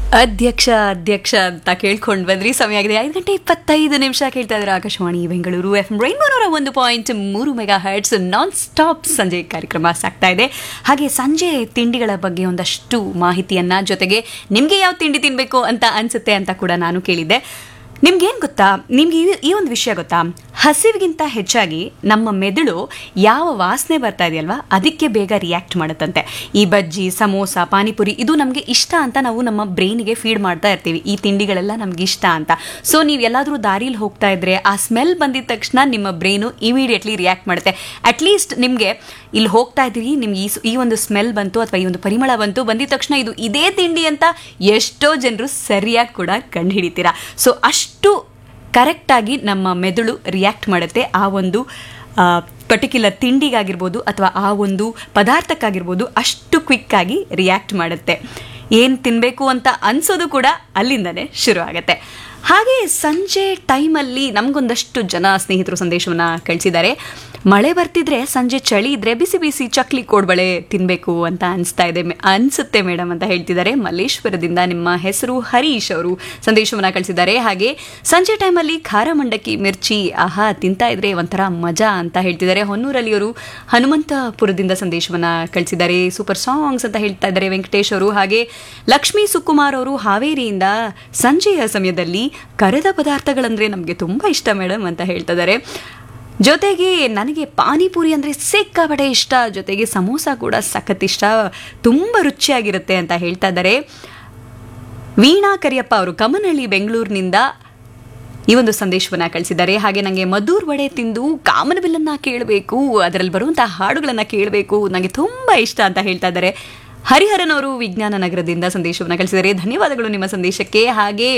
ಅಧ್ಯಕ್ಷ ಅಧ್ಯಕ್ಷ ಅಂತ ಕೇಳ್ಕೊಂಡು ಬಂದ್ರಿ ಸಮಯ ಆಗಿದೆ ಐದು ಗಂಟೆ ಇಪ್ಪತ್ತೈದು ನಿಮಿಷ ಕೇಳ್ತಾ ಇದ್ದಾರೆ ಆಕಾಶವಾಣಿ ಬೆಂಗಳೂರು ಎಫ್ ರೈನ್ಬೋನವರ ಒಂದು ಪಾಯಿಂಟ್ ಮೂರು ಮೆಗಾ ಹರ್ಟ್ಸ್ ನಾನ್ ಸ್ಟಾಪ್ ಸಂಜೆ ಕಾರ್ಯಕ್ರಮ ಸಾಗ್ತಾ ಇದೆ ಹಾಗೆ ಸಂಜೆ ತಿಂಡಿಗಳ ಬಗ್ಗೆ ಒಂದಷ್ಟು ಮಾಹಿತಿಯನ್ನ ಜೊತೆಗೆ ನಿಮಗೆ ಯಾವ ತಿಂಡಿ ತಿನ್ಬೇಕು ಅಂತ ಅನ್ಸುತ್ತೆ ಅಂತ ಕೂಡ ನಾನು ಕೇಳಿದ್ದೆ ನಿಮ್ಗೇನು ಗೊತ್ತಾ ನಿಮ್ಗೆ ಈ ಈ ಒಂದು ವಿಷಯ ಗೊತ್ತಾ ಹಸಿವಿಗಿಂತ ಹೆಚ್ಚಾಗಿ ನಮ್ಮ ಮೆದುಳು ಯಾವ ವಾಸನೆ ಬರ್ತಾ ಇದೆಯಲ್ವಾ ಅದಕ್ಕೆ ಬೇಗ ರಿಯಾಕ್ಟ್ ಮಾಡುತ್ತಂತೆ ಈ ಬಜ್ಜಿ ಸಮೋಸ ಪಾನಿಪುರಿ ಇದು ನಮಗೆ ಇಷ್ಟ ಅಂತ ನಾವು ನಮ್ಮ ಬ್ರೈನಿಗೆ ಫೀಡ್ ಮಾಡ್ತಾ ಇರ್ತೀವಿ ಈ ತಿಂಡಿಗಳೆಲ್ಲ ನಮ್ಗೆ ಇಷ್ಟ ಅಂತ ಸೊ ನೀವು ಎಲ್ಲಾದರೂ ದಾರಿಲಿ ಹೋಗ್ತಾ ಇದ್ರೆ ಆ ಸ್ಮೆಲ್ ಬಂದಿದ ತಕ್ಷಣ ನಿಮ್ಮ ಬ್ರೈನು ಇಮಿಡಿಯೇಟ್ಲಿ ರಿಯಾಕ್ಟ್ ಮಾಡುತ್ತೆ ಅಟ್ಲೀಸ್ಟ್ ನಿಮಗೆ ಇಲ್ಲಿ ಹೋಗ್ತಾ ಇದ್ದೀವಿ ನಿಮ್ಗೆ ಈ ಸ್- ಈ ಒಂದು ಸ್ಮೆಲ್ ಬಂತು ಅಥವಾ ಈ ಒಂದು ಪರಿಮಳ ಬಂತು ಬಂದಿದ ತಕ್ಷಣ ಇದು ಇದೇ ತಿಂಡಿ ಅಂತ ಎಷ್ಟೋ ಜನರು ಸರಿಯಾಗಿ ಕೂಡ ಕಂಡುಹಿಡಿತೀರಾ ಸೊ ಅಷ್ಟು ಕರೆಕ್ಟಾಗಿ ನಮ್ಮ ಮೆದುಳು ರಿಯಾಕ್ಟ್ ಮಾಡುತ್ತೆ ಆ ಒಂದು ಪರ್ಟಿಕ್ಯುಲರ್ ತಿಂಡಿಗಾಗಿರ್ಬೋದು ಅಥವಾ ಆ ಒಂದು ಪದಾರ್ಥಕ್ಕಾಗಿರ್ಬೋದು ಅಷ್ಟು ಕ್ವಿಕ್ಕಾಗಿ ರಿಯಾಕ್ಟ್ ಮಾಡುತ್ತೆ ಏನು ತಿನ್ನಬೇಕು ಅಂತ ಅನ್ಸೋದು ಕೂಡ ಅಲ್ಲಿಂದನೇ ಶುರು ಆಗುತ್ತೆ ಹಾಗೆ ಸಂಜೆ ಟೈಮಲ್ಲಿ ನಮಗೊಂದಷ್ಟು ಜನ ಸ್ನೇಹಿತರು ಸಂದೇಶವನ್ನು ಕಳಿಸಿದ್ದಾರೆ ಮಳೆ ಬರ್ತಿದ್ರೆ ಸಂಜೆ ಚಳಿ ಇದ್ರೆ ಬಿಸಿ ಬಿಸಿ ಚಕ್ಲಿ ಕೋಡ್ಬಳೆ ತಿನ್ನಬೇಕು ಅಂತ ಅನಿಸ್ತಾ ಇದೆ ಮೆ- ಅನ್ಸುತ್ತೆ ಮೇಡಮ್ ಅಂತ ಹೇಳ್ತಿದ್ದಾರೆ ಮಲ್ಲೇಶ್ವರದಿಂದ ನಿಮ್ಮ ಹೆಸರು ಹರೀಶ್ ಅವರು ಸಂದೇಶವನ್ನು ಕಳಿಸಿದ್ದಾರೆ ಹಾಗೆ ಸಂಜೆ ಟೈಮಲ್ಲಿ ಖಾರ ಮಂಡಕ್ಕಿ ಮಿರ್ಚಿ ಆಹಾ ತಿಂತಾ ಇದ್ರೆ ಒಂಥರ ಮಜಾ ಅಂತ ಹೇಳ್ತಿದ್ದಾರೆ ಹೊನ್ನೂರಲ್ಲಿ ಅವರು ಹನುಮಂತಪುರದಿಂದ ಸಂದೇಶವನ್ನು ಕಳಿಸಿದ್ದಾರೆ ಸೂಪರ್ ಸಾಂಗ್ಸ್ ಅಂತ ಹೇಳ್ತಾ ಇದ್ದಾರೆ ವೆಂಕಟೇಶ್ ಅವರು ಹಾಗೆ ಲಕ್ಷ್ಮೀ ಸುಕುಮಾರ್ ಅವರು ಹಾವೇರಿಯಿಂದ ಸಂಜೆಯ ಸಮಯದಲ್ಲಿ ಕರೆದ ಪದಾರ್ಥಗಳಂದ್ರೆ ನಮಗೆ ತುಂಬಾ ಇಷ್ಟ ಮೇಡಮ್ ಅಂತ ಹೇಳ್ತಾ ಇದ್ದಾರೆ ಜೊತೆಗೆ ನನಗೆ ಪಾನಿಪುರಿ ಅಂದರೆ ಸಿಕ್ಕಾಪಟ್ಟೆ ಇಷ್ಟ ಜೊತೆಗೆ ಸಮೋಸ ಕೂಡ ಸಖತ್ ಇಷ್ಟ ತುಂಬ ರುಚಿಯಾಗಿರುತ್ತೆ ಅಂತ ಹೇಳ್ತಾ ಇದ್ದಾರೆ ವೀಣಾ ಕರಿಯಪ್ಪ ಅವರು ಕಮನಹಳ್ಳಿ ಬೆಂಗಳೂರಿನಿಂದ ಈ ಒಂದು ಸಂದೇಶವನ್ನ ಕಳಿಸಿದ್ದಾರೆ ಹಾಗೆ ನನಗೆ ಮದ್ದೂರ್ ವಡೆ ತಿಂದು ಕಾಮನಬಿಲ್ಲನ್ನ ಕೇಳಬೇಕು ಅದರಲ್ಲಿ ಬರುವಂತಹ ಹಾಡುಗಳನ್ನ ಕೇಳಬೇಕು ನನಗೆ ತುಂಬಾ ಇಷ್ಟ ಅಂತ ಹೇಳ್ತಾ ಇದ್ದಾರೆ ಹರಿಹರನ್ ಅವರು ವಿಜ್ಞಾನ ನಗರದಿಂದ ಸಂದೇಶವನ್ನ ಕಳಿಸಿದ್ದಾರೆ ಧನ್ಯವಾದಗಳು ನಿಮ್ಮ ಸಂದೇಶಕ್ಕೆ ಹಾಗೆ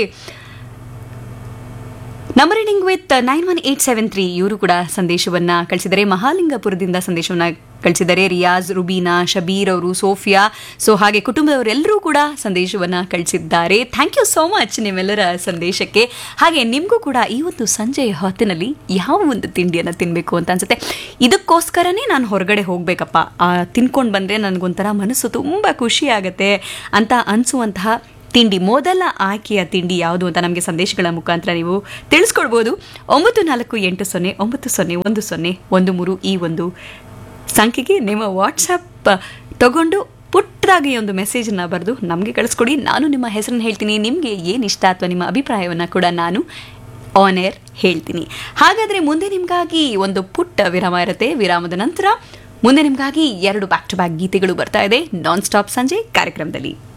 number ending with nine one eight seven three ಇವರು ಕೂಡ ಸಂದೇಶವನ್ನ ಕಳಿಸಿದ್ದಾರೆ ಮಹಾಲಿಂಗಪುರದಿಂದ ಸಂದೇಶವನ್ನ ಕಳಿಸಿದ್ದಾರೆ ರಿಯಾಜ್ ರುಬೀನಾ ಶಬೀರ್ ಅವರು ಸೋಫಿಯಾ ಸೊ ಹಾಗೆ ಕುಟುಂಬದವರೆಲ್ಲರೂ ಕೂಡ ಸಂದೇಶವನ್ನ ಕಳಿಸಿದ್ದಾರೆ ಥ್ಯಾಂಕ್ ಯು ಸೋ ಮಚ್ ನಿಮ್ಮೆಲ್ಲರ ಸಂದೇಶಕ್ಕೆ ಹಾಗೆ ನಿಮಗೂ ಕೂಡ ಈ ಒಂದು ಸಂಜೆಯ ಹೊತ್ತಿನಲ್ಲಿ ಯಾವ ಒಂದು ತಿಂಡಿಯನ್ನು ತಿನ್ನಬೇಕು ಅಂತ ಅನ್ಸುತ್ತೆ ಇದಕ್ಕೋಸ್ಕರನೇ ನಾನು ಹೊರಗಡೆ ಹೋಗ್ಬೇಕಪ್ಪ ತಿನ್ಕೊಂಡು ಬಂದರೆ ನನಗೊಂಥರ ಮನಸ್ಸು ತುಂಬ ಖುಷಿ ಆಗುತ್ತೆ ಅಂತ ಅನಿಸುವಂತಹ ತಿಂಡಿ ಮೊದಲ ಆಯ್ಕೆಯ ತಿಂಡಿ ಯಾವುದು ಅಂತ ನಮಗೆ ಸಂದೇಶಗಳ ಮುಖಾಂತರ ನೀವು ತಿಳಿಸ್ಕೊಡ್ಬೋದು ಒಂಬತ್ತು ನಾಲ್ಕು ಎಂಟು ಸೊನ್ನೆ ಒಂಬತ್ತು ಸೊನ್ನೆ ಒಂದು ಸೊನ್ನೆ ಒಂದು ಮೂರು ಈ ಒಂದು ಸಂಖ್ಯೆಗೆ ನಿಮ್ಮ ವಾಟ್ಸಪ್ ತಗೊಂಡು ಪುಟ್ಟದಾಗಿ ಒಂದು ಮೆಸೇಜನ್ನು ಬರೆದು ನಮಗೆ ಕಳಿಸ್ಕೊಡಿ ನಾನು ನಿಮ್ಮ ಹೆಸರನ್ನು ಹೇಳ್ತೀನಿ ನಿಮಗೆ ಏನು ಇಷ್ಟ ಅಥವಾ ನಿಮ್ಮ ಅಭಿಪ್ರಾಯವನ್ನು ಕೂಡ ನಾನು ಆನ್ ಏರ್ ಹೇಳ್ತೀನಿ ಹಾಗಾದರೆ ಮುಂದೆ ನಿಮಗಾಗಿ ಒಂದು ಪುಟ್ಟ ವಿರಾಮ ಇರುತ್ತೆ ವಿರಾಮದ ನಂತರ ಮುಂದೆ ನಿಮಗಾಗಿ ಎರಡು ಬ್ಯಾಕ್ ಟು ಬ್ಯಾಕ್ ಗೀತೆಗಳು ಬರ್ತಾ ಇದೆ ನಾನ್ ಸ್ಟಾಪ್ ಸಂಜೆ ಕಾರ್ಯಕ್ರಮದಲ್ಲಿ